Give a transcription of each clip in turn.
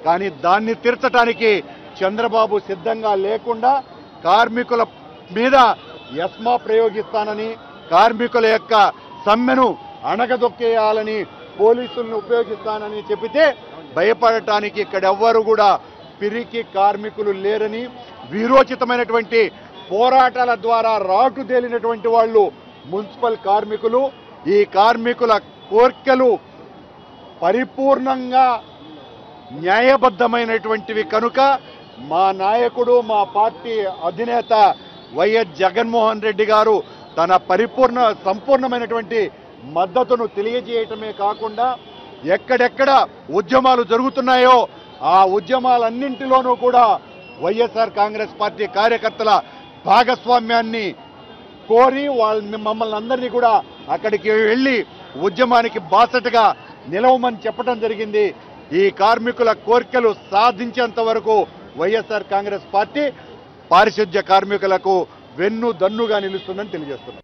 కానీ దాన్ని తీర్చడానికి చంద్రబాబు సిద్ధంగా లేకుండా కార్మికుల మీద ఎస్మా ప్రయోగిస్తానని కార్మికుల యొక్క సమ్మెను అణగదొక్కేయాలని పోలీసులను ఉపయోగిస్తానని చెప్పితే భయపడటానికి ఇక్కడ ఎవ్వరు కూడా పిరికి కార్మికులు లేరని వీరోచితమైనటువంటి పోరాటాల ద్వారా రాటు తేలినటువంటి వాళ్ళు మున్సిపల్ కార్మికులు ఈ కార్మికుల కోర్కెలు పరిపూర్ణంగా న్యాయబద్ధమైనటువంటివి కనుక మా నాయకుడు మా పార్టీ అధినేత వైఎస్ జగన్మోహన్ రెడ్డి గారు తన పరిపూర్ణ సంపూర్ణమైనటువంటి మద్దతును తెలియజేయటమే కాకుండా ఎక్కడెక్కడ ఉద్యమాలు జరుగుతున్నాయో ఆ ఉద్యమాలన్నింటిలోనూ కూడా వైఎస్ఆర్ కాంగ్రెస్ పార్టీ కార్యకర్తల భాగస్వామ్యాన్ని కోరి వాళ్ళని మమ్మల్ని అందరినీ కూడా అక్కడికి వెళ్ళి ఉద్యమానికి బాసటగా నిలవమని చెప్పడం జరిగింది ఈ కార్మికుల కోరికలు సాధించేంత వరకు వైఎస్ఆర్ కాంగ్రెస్ పార్టీ పారిశుద్ధ్య కార్మికులకు వెన్ను దన్నుగా నిలుస్తుందని తెలియజేస్తున్నాం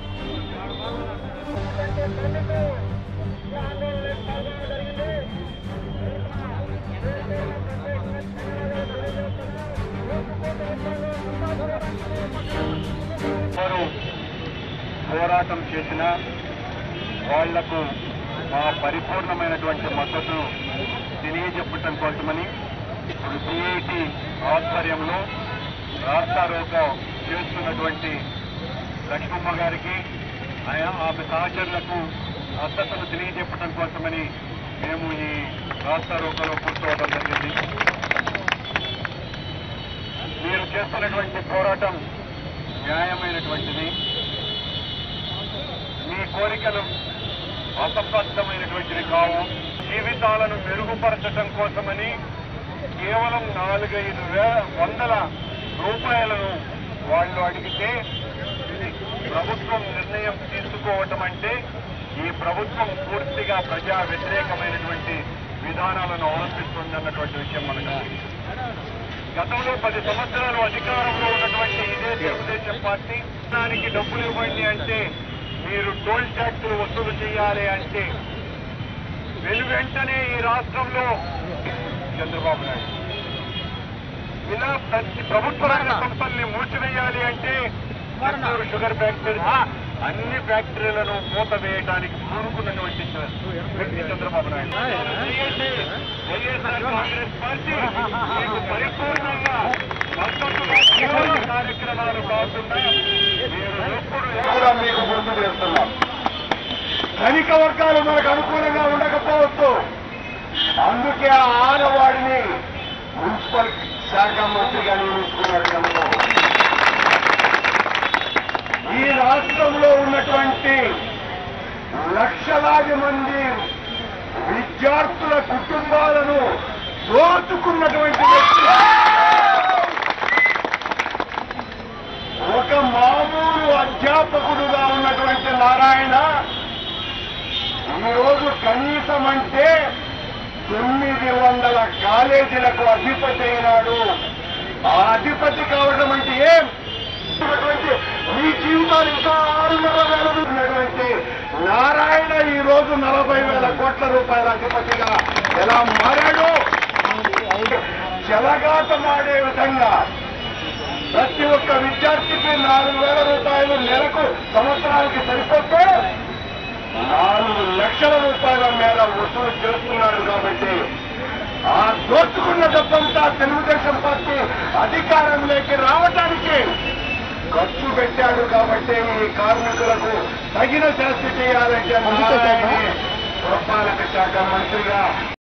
వారు పోరాటం చేసిన వాళ్లకు మా పరిపూర్ణమైనటువంటి మద్దతును తెలియజెప్పటం కోసమని ఇప్పుడు సిఐటి ఆధ్వర్యంలో రాస్తారోకో చేస్తున్నటువంటి లక్ష్మమ్మ గారికి ఆయా ఆమె సహచరులకు మద్దతును తెలియజెప్పటం కోసమని మేము ఈ రాస్తారోకలో కూర్చోవడం జరిగింది మీరు చేస్తున్నటువంటి పోరాటం న్యాయమైనటువంటిది మీ కోరికలు అసంబద్ధమైనటువంటివి కావు జీవితాలను మెరుగుపరచటం కోసమని కేవలం నాలుగైదు వేల వందల రూపాయలను వాళ్ళు అడిగితే ప్రభుత్వం నిర్ణయం తీసుకోవటం అంటే ఈ ప్రభుత్వం పూర్తిగా ప్రజా వ్యతిరేకమైనటువంటి విధానాలను అవలంబిస్తుందన్నటువంటి విషయం మనకు గతంలో పది సంవత్సరాలు అధికారంలో ఉన్నటువంటి ఇదే తెలుగుదేశం పార్టీ దానికి డబ్బులు ఇవ్వండి అంటే మీరు టోల్ ట్యాక్సులు వసూలు చేయాలి అంటే వెను వెంటనే ఈ రాష్ట్రంలో చంద్రబాబు నాయుడు ఇలా ప్రతి ప్రభుత్వ రంగ సంస్థల్ని మూసివేయాలి అంటే నెల్లూరు షుగర్ ఫ్యాక్టరీ అన్ని ఫ్యాక్టరీలను మూతవేయడానికి పూనుకున్నటువంటి వ్యక్తి చంద్రబాబు నాయుడు వైఎస్ఆర్ కాంగ్రెస్ పార్టీ మీకు పరిపూర్ణంగా మద్దతుగా కేవల కార్యక్రమాలు కాకుండా మీరు ఎప్పుడు కూడా మీకు గుర్తు చేస్తున్నాం ధనిక వర్గాలు మనకు అనుకూలంగా ఉండకపోవచ్చు అందుకే ఆ ఆడవాడిని మున్సిపల్ శాఖ మంత్రిగా నియమించుకున్నాడు చంద్రబాబు ఈ రాష్ట్రంలో ఉన్నటువంటి లక్షలాది మంది విద్యార్థుల కుటుంబాలను దోచుకున్నటువంటి వ్యక్తి ఒక మామూలు అధ్యాపకుడుగా ఉన్నటువంటి నారాయణ ఈరోజు కనీసం అంటే తొమ్మిది వందల కాలేజీలకు అధిపతి అయినాడు ఆ అధిపతి కావడం అంటే ఏం ఉన్నటువంటి మీ జీవితాలు ఇంకా ఆరున్నర వేల ఉన్నటువంటి నారాయణ ఈ రోజు నలభై వేల కోట్ల రూపాయల అధిపతిగా ఎలా మారాడు చెలగాటమాడే విధంగా ప్రతి ఒక్క విద్యార్థికి నాలుగు వేల రూపాయలు నెలకు సంవత్సరానికి సరిపోతే నాలుగు లక్షల రూపాయల మేర వసూలు చేస్తున్నారు కాబట్టి ఆ దోచుకున్న డబ్బంతా తెలుగుదేశం పార్టీ అధికారంలోకి రావటానికి ఖర్చు పెట్టాడు కాబట్టి ఈ కార్మికులకు తగిన శాస్తి చేయాలంటే నారాయణని పురపాలక శాఖ మంత్రిగా